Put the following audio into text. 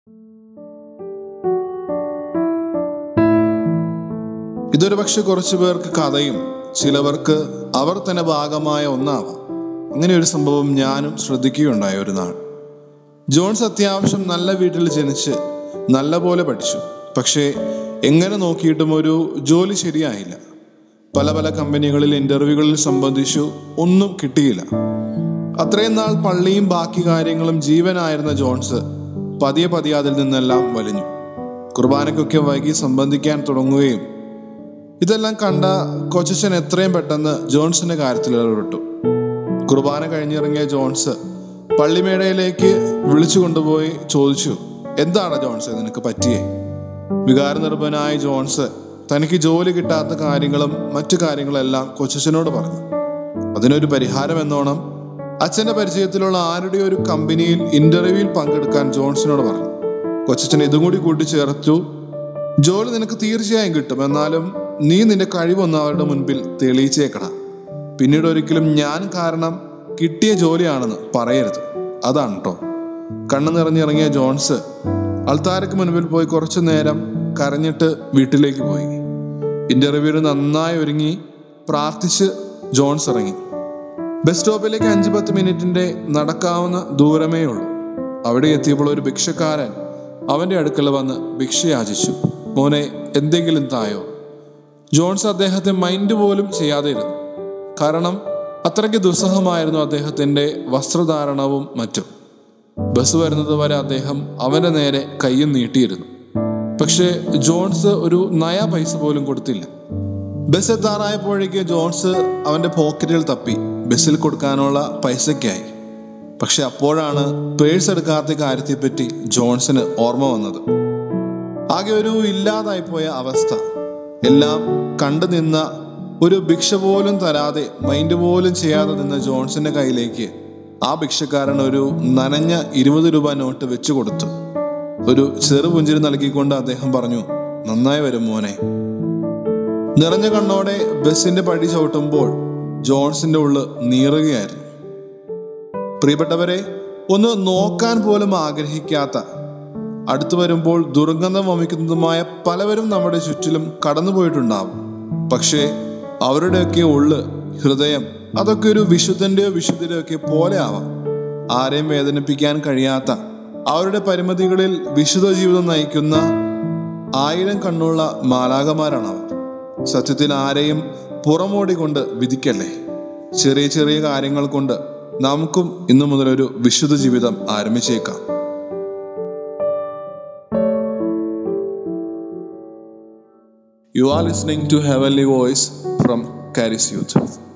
ഇതൊരു പക്ഷെ കുറച്ചു പേർക്ക് കഥയും ചിലവർക്ക് അവർ തന്നെ ഭാഗമായ ഒന്നാവാം അങ്ങനെ ഒരു സംഭവം ഞാനും ശ്രദ്ധിക്കുകയുണ്ടായ ഒരു നാൾ ജോൺസ് അത്യാവശ്യം നല്ല വീട്ടിൽ ജനിച്ച് നല്ല പോലെ പഠിച്ചു പക്ഷേ എങ്ങനെ നോക്കിയിട്ടും ഒരു ജോലി ശരിയായില്ല പല പല കമ്പനികളിൽ ഇന്റർവ്യൂകളിൽ സംബന്ധിച്ചു ഒന്നും കിട്ടിയില്ല അത്രയും നാൾ പള്ളിയും ബാക്കി കാര്യങ്ങളും ജീവനായിരുന്ന ജോൺസ് പതിയെ പതിയെ അതിൽ നിന്നെല്ലാം വലിഞ്ഞു കുർബാനയ്ക്കൊക്കെ വൈകി സംബന്ധിക്കാൻ തുടങ്ങുകയും ഇതെല്ലാം കണ്ട കൊച്ചച്ഛൻ എത്രയും പെട്ടെന്ന് ജോൺസിന്റെ കാര്യത്തിൽ ഇടപെട്ടു കുർബാന കഴിഞ്ഞിറങ്ങിയ ജോൺസ് പള്ളിമേടയിലേക്ക് വിളിച്ചു കൊണ്ടുപോയി ചോദിച്ചു എന്താണ് ജോൺസ് നിനക്ക് പറ്റിയേ വികാരനിർഭനായ ജോൺസ് തനിക്ക് ജോലി കിട്ടാത്ത കാര്യങ്ങളും മറ്റു കാര്യങ്ങളെല്ലാം കൊച്ചച്ഛനോട് പറഞ്ഞു അതിനൊരു പരിഹാരം എന്നോണം അച്ഛന്റെ പരിചയത്തിലുള്ള ആരുടെ ഒരു കമ്പനിയിൽ ഇന്റർവ്യൂവിൽ പങ്കെടുക്കാൻ ജോൺസിനോട് പറഞ്ഞു കൊച്ചച്ഛൻ ഇതും കൂടി കൂട്ടിച്ചേർത്തു ജോലി നിനക്ക് തീർച്ചയായും കിട്ടും എന്നാലും നീ നിന്റെ കഴിവൊന്ന് അവരുടെ മുൻപിൽ തെളിയിച്ചേക്കണം പിന്നീട് ഒരിക്കലും ഞാൻ കാരണം കിട്ടിയ ജോലിയാണെന്ന് പറയരുത് അതാണ് കേട്ടോ കണ്ണു നിറഞ്ഞിറങ്ങിയ ജോൺസ് അൾത്താരക്ക് മുൻപിൽ പോയി കുറച്ചു നേരം കരഞ്ഞിട്ട് വീട്ടിലേക്ക് പോയി ഇന്റർവ്യൂവിന് നന്നായി ഒരുങ്ങി പ്രാർത്ഥിച്ച് ജോൺസ് ഇറങ്ങി ബസ് സ്റ്റോപ്പിലേക്ക് അഞ്ച് പത്ത് മിനിറ്റിന്റെ നടക്കാവുന്ന ദൂരമേ ഉള്ളൂ അവിടെ എത്തിയപ്പോൾ ഒരു ഭിക്ഷക്കാരൻ അവന്റെ അടുക്കൽ വന്ന് ഭിക്ഷ യാചിച്ചു മോനെ എന്തെങ്കിലും തായോ ജോൺസ് അദ്ദേഹത്തെ മൈൻഡ് പോലും ചെയ്യാതെ ഇരുന്നു കാരണം അത്രയ്ക്ക് ദുസ്സഹമായിരുന്നു അദ്ദേഹത്തിന്റെ വസ്ത്രധാരണവും മറ്റും ബസ് വരുന്നത് വരെ അദ്ദേഹം അവന്റെ നേരെ കയ്യും നീട്ടിയിരുന്നു പക്ഷേ ജോൺസ് ഒരു നയ പൈസ പോലും കൊടുത്തില്ല ബസ് എത്താറായപ്പോഴേക്ക് ജോൺസ് അവന്റെ പോക്കറ്റിൽ തപ്പി ബസ്സിൽ കൊടുക്കാനുള്ള പൈസയ്ക്കായി പക്ഷെ അപ്പോഴാണ് പേഴ്സ് എടുക്കാത്ത കാര്യത്തെപ്പറ്റി ജോൺസിന് ഓർമ്മ വന്നത് ആകെ ഒരു ഇല്ലാതായി പോയ അവസ്ഥ എല്ലാം കണ്ടു നിന്ന ഒരു ഭിക്ഷ പോലും തരാതെ മൈൻഡ് പോലും ചെയ്യാതെ നിന്ന ജോൺസിന്റെ കയ്യിലേക്ക് ആ ഭിക്ഷക്കാരൻ ഒരു നനഞ്ഞ ഇരുപത് രൂപ നോട്ട് വെച്ചു കൊടുത്തു ഒരു ചെറുപുഞ്ചിരി നൽകിക്കൊണ്ട് അദ്ദേഹം പറഞ്ഞു നന്നായി വരും മോനെ നിറഞ്ഞ കണ്ണോടെ ബസിന്റെ പടി ചവിട്ടുമ്പോൾ ജോൺസിന്റെ ഉള്ള് നീറുകയായിരുന്നു പ്രിയപ്പെട്ടവരെ ഒന്ന് നോക്കാൻ പോലും ആഗ്രഹിക്കാത്ത അടുത്തു വരുമ്പോൾ ദുർഗന്ധം വമിക്കുന്നതുമായ പലവരും നമ്മുടെ ചുറ്റിലും കടന്നുപോയിട്ടുണ്ടാവും പക്ഷേ അവരുടെയൊക്കെ ഉള്ള് ഹൃദയം അതൊക്കെ ഒരു വിശുദ്ധന്റെയോ വിശുദ്ധരെയോ ഒക്കെ പോലെ ആവാം ആരെയും വേദനിപ്പിക്കാൻ കഴിയാത്ത അവരുടെ പരിമിതികളിൽ വിശുദ്ധ ജീവിതം നയിക്കുന്ന ആയിരം കണ്ണുള്ള മാലാകമാരാണ് അവർ സത്യത്തിൽ ആരെയും പുറമോടിക്കൊണ്ട് വിധിക്കല്ലേ ചെറിയ ചെറിയ കാര്യങ്ങൾ കൊണ്ട് നമുക്കും ഇന്നു മുതൽ ഒരു വിശുദ്ധ ജീവിതം ആരംഭിച്ചേക്കാം You are listening to Heavenly Voice from Caris Youth.